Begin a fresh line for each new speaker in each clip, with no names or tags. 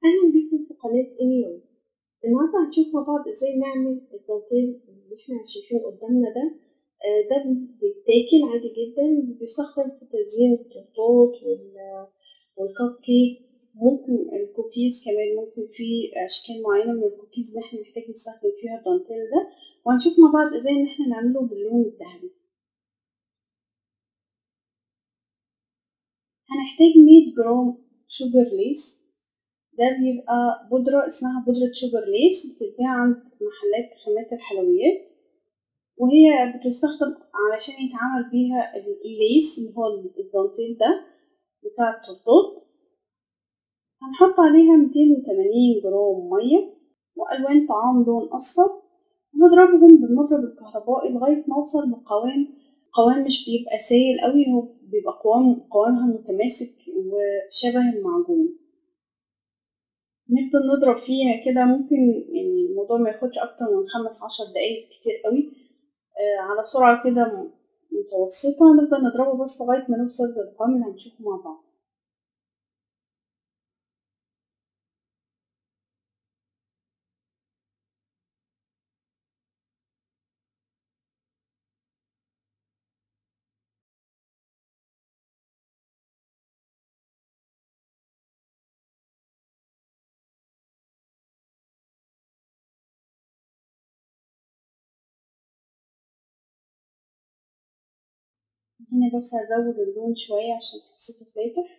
أهلا بيكم في قناة إيميو النهاردة هنشوف مع بعض ازاي نعمل الدانتيل اللي احنا شايفينه قدامنا ده آه، ده بيتاكل عادي جدا بيستخدم في تزيين التورتات وال- والكب كيك ممكن الكوكيز كمان ممكن في أشكال معينة من الكوكيز اللي احنا محتاج نستخدم فيها الدانتيل ده وهنشوف مع بعض ازاي ان احنا نعمله باللون الذهبي هنحتاج 100 جرام شوجر ليس ده بيبقى بودرة اسمها بودرة شوجر ليس بتتباع عند محلات خامات الحلويات وهي بتستخدم علشان يتعمل بيها الليس اللي هو الدانتيل ده بتاع التورتات هنحط عليها 280 جرام مية وألوان طعام لون أصفر ونضربهم بالمضرب الكهربائي لغاية ما أوصل لقوام قوام مش بيبقى سائل قوي هو بيبقى قوام قوامها متماسك وشبه المعجون نفضل نضرب فيها كده ممكن يعني الموضوع ما ياخدش اكتر من خمس عشر دقايق كتير قوي آه على سرعة كده متوسطة نفضل نضربه بس لغاية ما نوصل للقوام اللي هنشوفه مع بعض هنا بس هزود اللون شوية عشان حسيته فاتح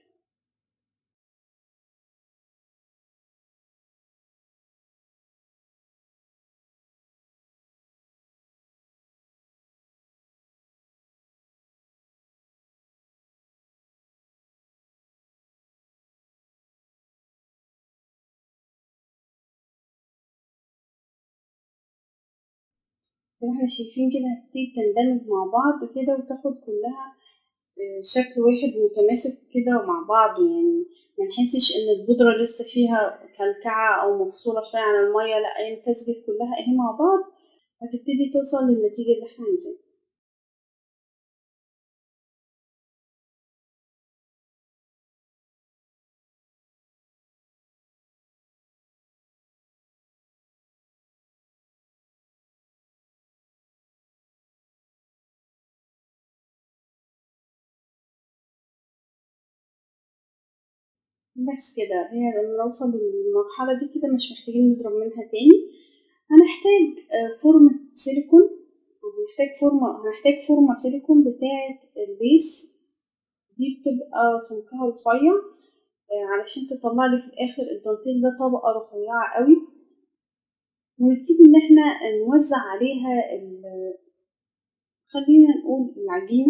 زي ما احنا شايفين كده هتبتدي تندمج مع بعض كده وتاخد كلها شكل واحد متماسك كده مع بعضه يعني ما نحسش ان البودرة لسه فيها كلكعة او مفصولة شوية عن المية لا هي امتزجت كلها اهي مع بعض هتبتدي توصل للنتيجة اللي احنا عايزينها بس كده هي لما نوصل للمرحلة دي كده مش محتاجين نضرب منها تاني هنحتاج فورمة سيليكون هنحتاج فورمة هنحتاج فورمة سيليكون بتاعة البيس دي بتبقى سمكها رفيع علشان تطلع لي في الآخر الدانتيل ده طبقة رفيعة قوي ونبتدي إن احنا نوزع عليها ال خلينا نقول العجينة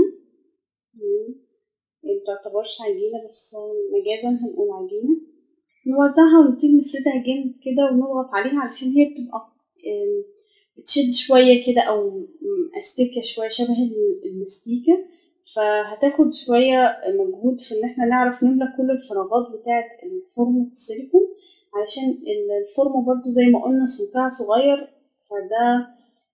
يعني متعتبرش عجينة بس مجازا هنقول عجينة نوزعها ونبتدي نفردها جامد كده ونضغط عليها علشان هي بتبقى بتشد شوية كده أو أستيكة شوية شبه المستيكة فهتاخد شوية مجهود في إن احنا نعرف نملى كل الفراغات بتاعة الفورمة السيليكون علشان الفورمة برضو زي ما قلنا سمكها صغير فده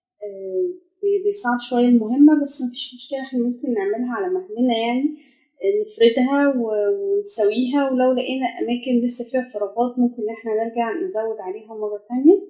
بيصعب شوية المهمة بس مفيش مشكلة احنا ممكن نعملها على مهلنا يعني نفردها ونسويها ولو لقينا أماكن لسه فيها فراغات ممكن احنا نرجع نزود عليها مرة تانية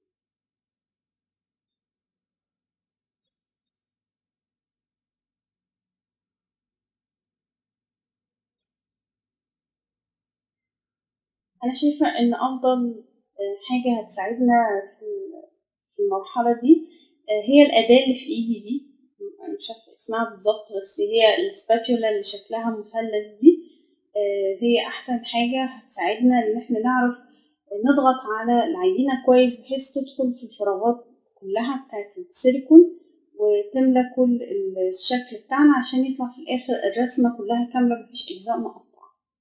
أنا شايفة إن أفضل حاجة هتساعدنا في المرحلة دي هي الأداة اللي في إيدي دي أنا مش عارفة اسمها بالظبط بس هي السباتولا اللي شكلها مثلث دي هي أحسن حاجة هتساعدنا إن احنا نعرف نضغط على العجينة كويس بحيث تدخل في الفراغات كلها بتاعت السيليكون وتملى كل الشكل بتاعنا عشان يطلع في الآخر الرسمة كلها كاملة مفيش أجزاء مقطعة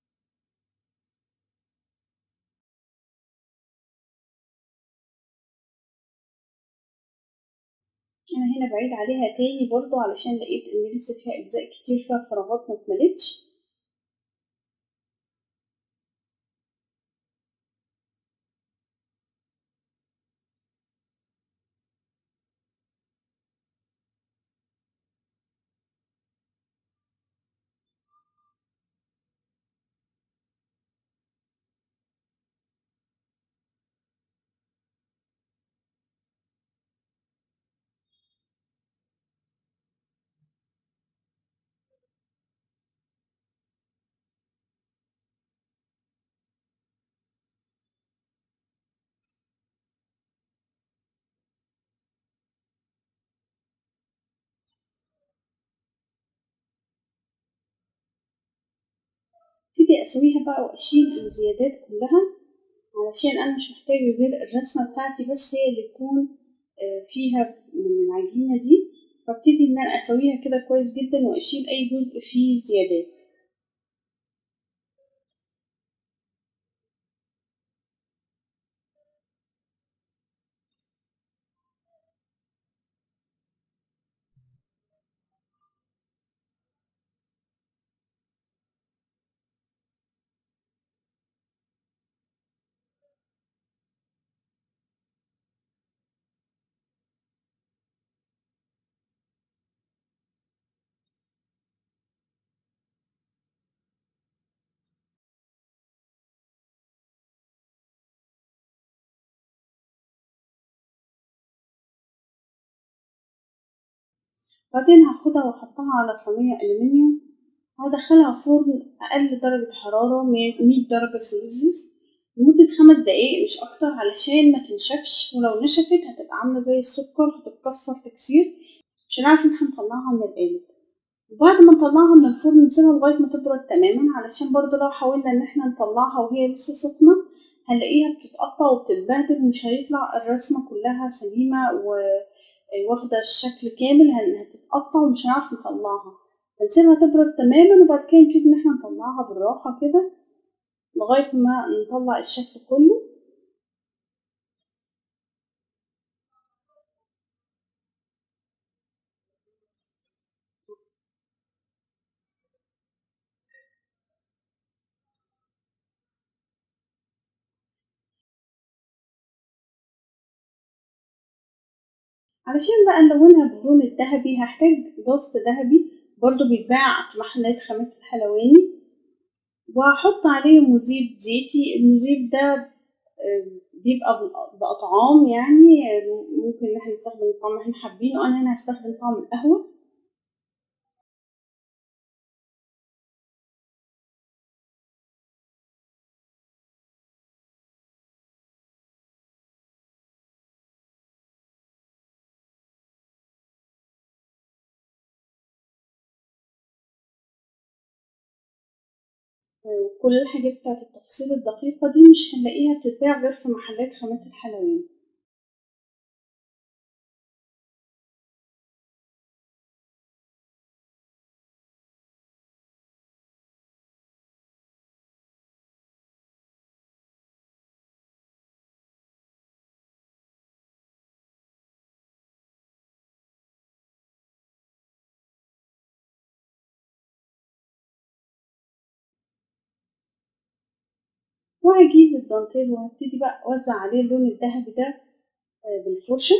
انا هنا بعيد عليها تاني برضو علشان لقيت ان لسه فيها اجزاء كتير فيها فراغات مكملتش وابتدي اسويها بقى واشيل الزيادات كلها علشان انا مش محتاجة غير الرسمة بتاعتي بس هي اللي تكون فيها من العجينة دي فابتدي ان انا اسويها كده كويس جدا واشيل اي جزء فيه زيادات بعدين هاخدها واحطها على صينية ألمنيوم وهدخلها فرن أقل درجة حرارة مية درجة سيلسيوس لمدة خمس دقايق مش أكتر علشان ما تنشفش ولو نشفت هتبقى عاملة زي السكر هتتكسر تكسير مش هنعرف إن احنا نطلعها من القالب وبعد ما نطلعها من الفرن نسيبها لغاية ما تبرد تماما علشان برضو لو حاولنا إن احنا نطلعها وهي لسه سخنة هنلاقيها بتتقطع وبتتبهدل ومش هيطلع الرسمة كلها سليمة و واخدة الشكل كامل هتتقطع ومش هنعرف نطلعها هنسيبها تبرد تماما وبعد كده نبتدي ان احنا نطلعها بالراحة كده لغاية ما نطلع الشكل كله علشان بقى نلونها باللون الذهبي هحتاج دوست ذهبي برضو بيتباع في محلات خامات الحلواني وهحط عليه مذيب زيتي المذيب ده بيبقى بأطعام يعني ممكن ان احنا نستخدم الطعم اللي احنا حابينه انا هنا هستخدم طعم القهوة كل الحاجات بتاعت التفاصيل الدقيقة دي مش هنلاقيها بتتباع غير في محلات خامات الحلويات وهجيب الدانتيل وهبتدي بقى اوزع عليه اللون الذهبي ده بالفرشة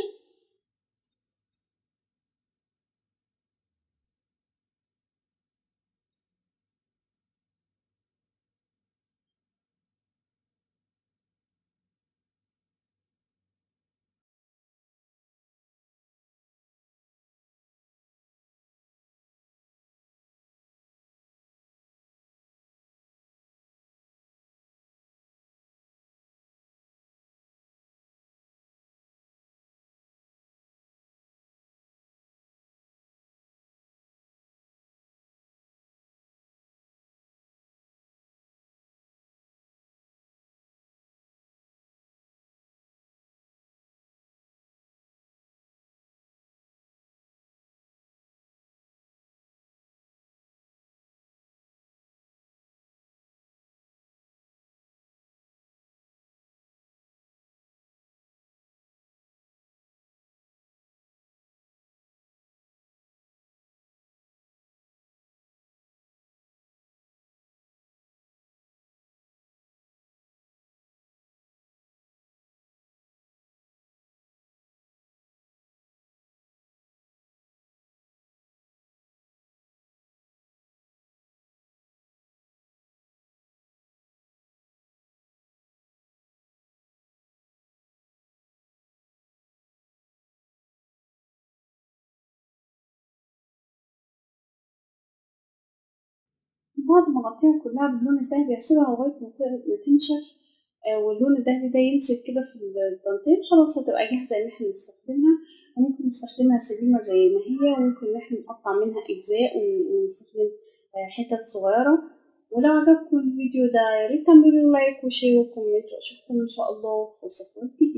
بعد ما اغطيها كلها باللون الذهبي هسيبها لغاية ما تنشف واللون الذهبي ده يمسك كده في الدانتيل خلاص هتبقى جاهزة ان احنا نستخدمها وممكن نستخدمها سليمة زي ما هي وممكن ان احنا نقطع منها اجزاء ونستخدم حتت صغيرة ولو عجبكم الفيديو ده ياريت تعملوا لايك وشير وكومنت واشوفكم ان شاء الله في وصفات جديدة